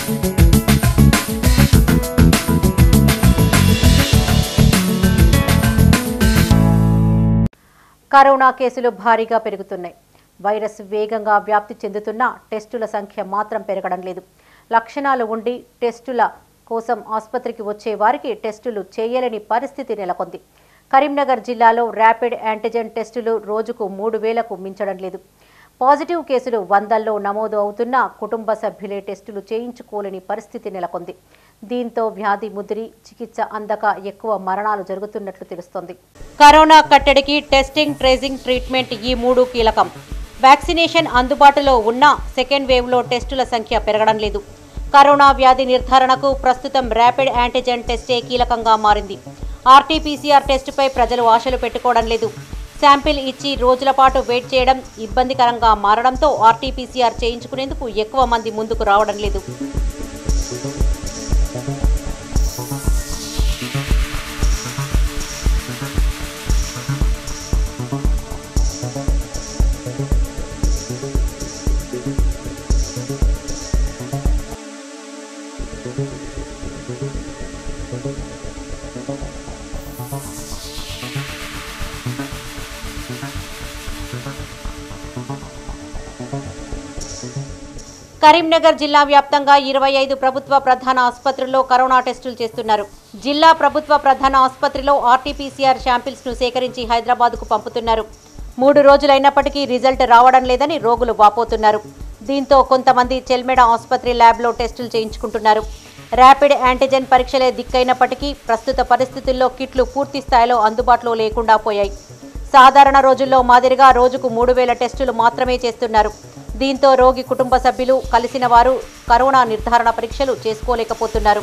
corona కేసులు భారీగా పెరుగుతున్నాయి వైరస్ వేగంగా వ్యాప్తి చెందుతున్నా టెస్టుల సంఖ్య మాత్రం పెరగడం లేదు లక్షణాలు ఉండి టెస్టుల కోసం ఆసుపత్రికి వచ్చే వారికి టెస్టులు చేయలేని పరిస్థితి నెలకొంది కరీంనగర్ జిల్లాలో ర్యాపిడ్ యాంటిజెన్ టెస్టులు రోజుకు మూడు వేలకు మించడం లేదు పాజిటివ్ కేసులు వందల్లో నమోదు అవుతున్నా కుటుంబ సభ్యులే టెస్టులు చేయించుకోలేని పరిస్థితి నెలకొంది దీంతో వ్యాధి ముదిరి చికిత్స అందక ఎక్కువ మరణాలు జరుగుతున్నట్లు తెలుస్తోంది కరోనా కట్టడికి టెస్టింగ్ ట్రేసింగ్ ట్రీట్మెంట్ ఈ మూడు కీలకం వ్యాక్సినేషన్ అందుబాటులో ఉన్నా సెకండ్ వేవ్లో టెస్టుల సంఖ్య పెరగడం లేదు కరోనా వ్యాధి నిర్ధారణకు ప్రస్తుతం ర్యాపిడ్ యాంటిజెన్ టెస్టే కీలకంగా మారింది ఆర్టీపీసీఆర్ టెస్టుపై ప్రజలు ఆశలు పెట్టుకోవడం లేదు శాంపిల్ ఇచ్చి రోజుల పాటు వెయిట్ చేయడం ఇబ్బందికరంగా మారడంతో ఆర్టీపీసీఆర్ చేయించుకునేందుకు ఎక్కువ మంది ముందుకు రావడం లేదు కరీంనగర్ జిల్లా వ్యాప్తంగా ఇరవై ఐదు ప్రభుత్వ ప్రధాన ఆసుపత్రుల్లో కరోనా టెస్టులు చేస్తున్నారు జిల్లా ప్రభుత్వ ప్రధాన ఆసుపత్రిలో ఆర్టీపీసీఆర్ శాంపిల్స్ ను సేకరించి హైదరాబాద్కు పంపుతున్నారు మూడు రోజులైనప్పటికీ రిజల్ట్ రావడం లేదని రోగులు వాపోతున్నారు దీంతో కొంతమంది చెల్మెడ ఆసుపత్రి ల్యాబ్లో టెస్టులు చేయించుకుంటున్నారు ర్యాపిడ్ యాంటిజెన్ పరీక్షలే దిక్కైనప్పటికీ ప్రస్తుత పరిస్థితుల్లో కిట్లు పూర్తి స్థాయిలో అందుబాటులో లేకుండా పోయాయి సాధారణ రోజుల్లో మాదిరిగా రోజుకు మూడు వేల టెస్టులు మాత్రమే చేస్తున్నారు దీంతో రోగి కుటుంబ సభ్యులు కలిసిన వారు కరోనా నిర్ధారణ పరీక్షలు చేసుకోలేకపోతున్నారు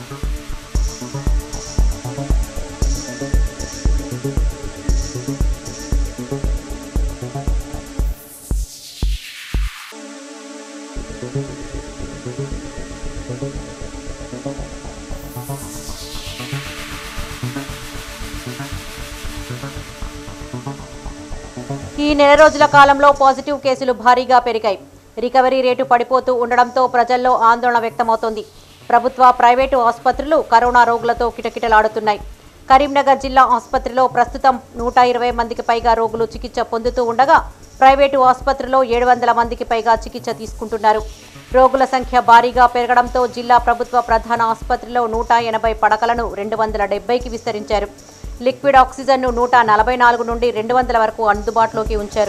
ఈ నెల రోజుల కాలంలో పాజిటివ్ కేసులు భారీగా పెరిగాయి రికవరీ రేటు పడిపోతూ ఉండడంతో ప్రజల్లో ఆందోళన వ్యక్తమవుతోంది ప్రభుత్వ ప్రైవేటు ఆసుపత్రులు కరోనా రోగులతో కిటకిటలాడుతున్నాయి కరీంనగర్ జిల్లా ఆసుపత్రిలో ప్రస్తుతం నూట ఇరవై మందికి పైగా రోగులు చికిత్స పొందుతూ ఉండగా ప్రైవేటు ఆసుపత్రిలో ఏడు వందల మందికి పైగా చికిత్స తీసుకుంటున్నారు రోగుల సంఖ్య భారీగా పెరగడంతో జిల్లా ప్రభుత్వ ప్రధాన ఆసుపత్రిలో నూట ఎనభై పడకలను రెండు వందల డెబ్బైకి విస్తరించారు లిక్విడ్ ఆక్సిజన్ను నూట నలభై నాలుగు నుండి రెండు వందల వరకు అందుబాటులోకి ఉంచారు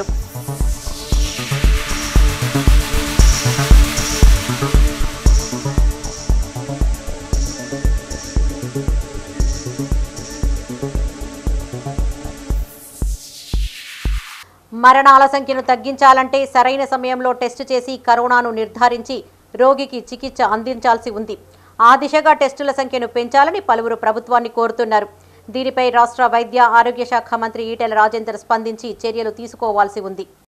మరణాల సంఖ్యను తగ్గించాలంటే సరైన సమయంలో టెస్టు చేసి కరోనాను నిర్ధారించి రోగికి చికిత్స అందించాల్సి ఉంది ఆ దిశగా టెస్టుల సంఖ్యను పెంచాలని పలువురు ప్రభుత్వాన్ని కోరుతున్నారు దీనిపై రాష్ట్ర వైద్య ఆరోగ్య శాఖ మంత్రి ఈటెల రాజేందర్ స్పందించి చర్యలు తీసుకోవాల్సి ఉంది